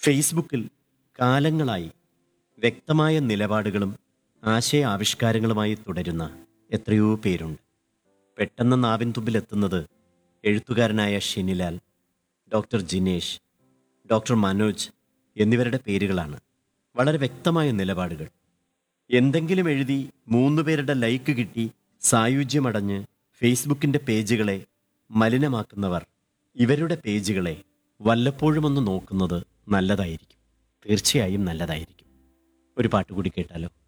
ഫേസ്ബുക്കിൽ കാലങ്ങളായി വ്യക്തമായ നിലപാടുകളും ആശയാവിഷ്കാരങ്ങളുമായി തുടരുന്ന എത്രയോ പേരുണ്ട് പെട്ടെന്ന് നാവിൻ തുമ്പിലെത്തുന്നത് എഴുത്തുകാരനായ ഷിനിലാൽ ഡോക്ടർ ജിനേഷ് ഡോക്ടർ മനോജ് എന്നിവരുടെ പേരുകളാണ് വളരെ വ്യക്തമായ നിലപാടുകൾ എന്തെങ്കിലും എഴുതി മൂന്ന് പേരുടെ ലൈക്ക് കിട്ടി സായുജ്യമടഞ്ഞ് ഫേസ്ബുക്കിൻ്റെ പേജുകളെ മലിനമാക്കുന്നവർ ഇവരുടെ പേജുകളെ വല്ലപ്പോഴും ഒന്ന് നോക്കുന്നത് നല്ലതായിരിക്കും തീർച്ചയായും നല്ലതായിരിക്കും ഒരു പാട്ട് കൂടി കേട്ടാലോ